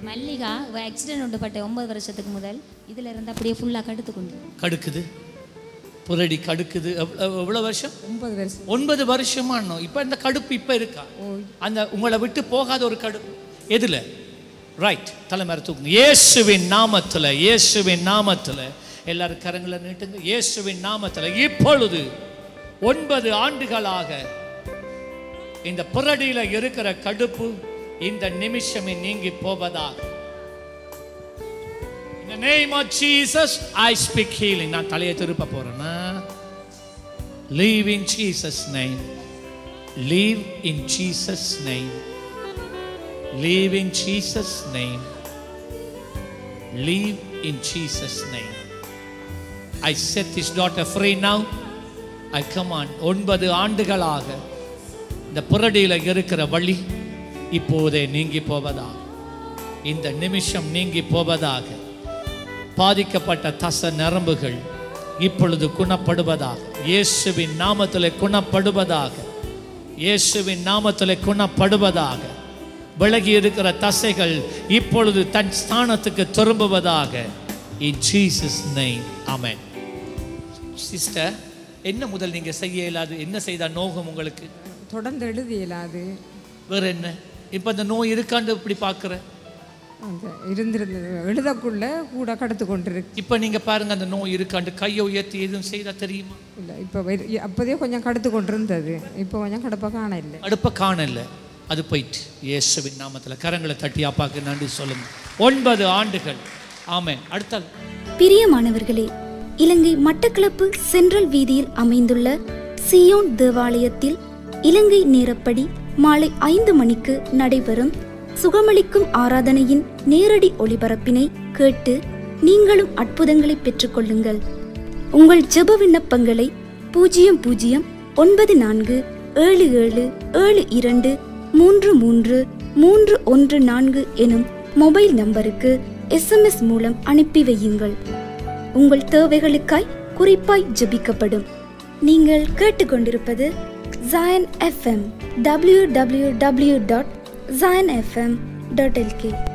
Mallika accident உண்டுபட்ட ஒன்பது வருஷத்துக்கு முதல் இதுல இருந்து அப்படியே ஃபுல்லா கடுத்து கொண்டு கடுக்குது புரடி கடுக்குது எவ்வளவு எவ்வளோ வருஷம் ஒன்பது வருஷம் ஒன்பது வருஷமா இன்னும் இப்போ இந்த கடுப்பு இப்போ இருக்கா அந்த உங்களை விட்டு போகாத ஒரு கடுப்பு எதுல ரைட் தலைமையில தூக்குங்க இயேசுவின் நாமத்துல இயேசுவின் நாமத்துல எல்லாரும் கரங்களை நீட்டுங்க இயேசுவின் நாமத்துல இப்பொழுது ஒன்பது ஆண்டுகளாக இந்த புரடியில இருக்கிற கடுப்பு இந்த நிமிஷமே நீங்கி போவதாக In the name of Jesus, I speak healing. நான் தலையை திருப்ப போறேன்னா Live in Jesus' name. Live in Jesus' name. Live in Jesus' name. Live in Jesus' name. I set this daughter free now. I command ஒன்பது ஆண்டுகளாக இந்த புரடியில் இருக்கிற வழி இப்போதே நீங்கி போவதாக இந்த நிமிஷம் நீங்கி போவதாக பாதிக்கப்பட்ட தச நரம்புகள் இப்பொழுது குணப்படுவதாக இயேசுவின் நாமத்தில் குணப்படுவதாக இயேசுவின் நாமத்தில் குணப்படுவதாக விலகி இருக்கிற தசைகள் இப்பொழுது தன் ஸ்தானத்துக்கு திரும்புவதாக in Jesus name amen sister என்ன முதல் நீங்க செய்ய இயலாது என்ன செய்தா நோகம் உங்களுக்கு தொடர்ந்து எழுத இயலாது வேற என்ன இப்ப அந்த நோய் இருக்கான்னு இப்படி பார்க்குற அந்த இருந்திருந்தது எழுதக்குள்ள கூட கடத்து கொண்டிருக்கு இப்ப நீங்க பாருங்க அந்த நோய் இருக்காண்டு கையை உயர்த்தி எதுவும் செய்தா தெரியுமா இல்லை இப்போ அப்போதே கொஞ்சம் கடத்து கொண்டிருந்தது இப்போ கொஞ்சம் கடப்ப காண இல்லை அடுப்ப காணல அது போயிட்டு இயேசுவின் நாமத்துல கரங்களை தட்டி அப்பாக்கு நன்றி சொல்லுங்க ஒன்பது ஆண்டுகள் ஆமென் அடுத்த பிரியமானவர்களே இலங்கை மட்டக்களப்பு சென்ட்ரல் வீதியில் அமைந்துள்ள சியோன் தேவாலயத்தில் இலங்கை நேரப்படி மாலை ஐந்து மணிக்கு நடைபெறும் சுகமளிக்கும் ஆராதனையின் நேரடி ஒளிபரப்பினை கேட்டு நீங்களும் அற்புதங்களை பெற்றுக்கொள்ளுங்கள் உங்கள் ஜெப விண்ணப்பங்களை பூஜ்ஜியம் பூஜ்ஜியம் ஒன்பது நான்கு ஏழு ஏழு ஏழு இரண்டு மூன்று மூன்று மூன்று ஒன்று நான்கு எனும் மொபைல் நம்பருக்கு எஸ்எம்எஸ் மூலம் அனுப்பி வையுங்கள் உங்கள் தேவைகளுக்காய் குறிப்பாய் ஜெபிக்கப்படும் நீங்கள் கேட்டுக்கொண்டிருப்பது Zion FM W W W dot Zion FM dot L K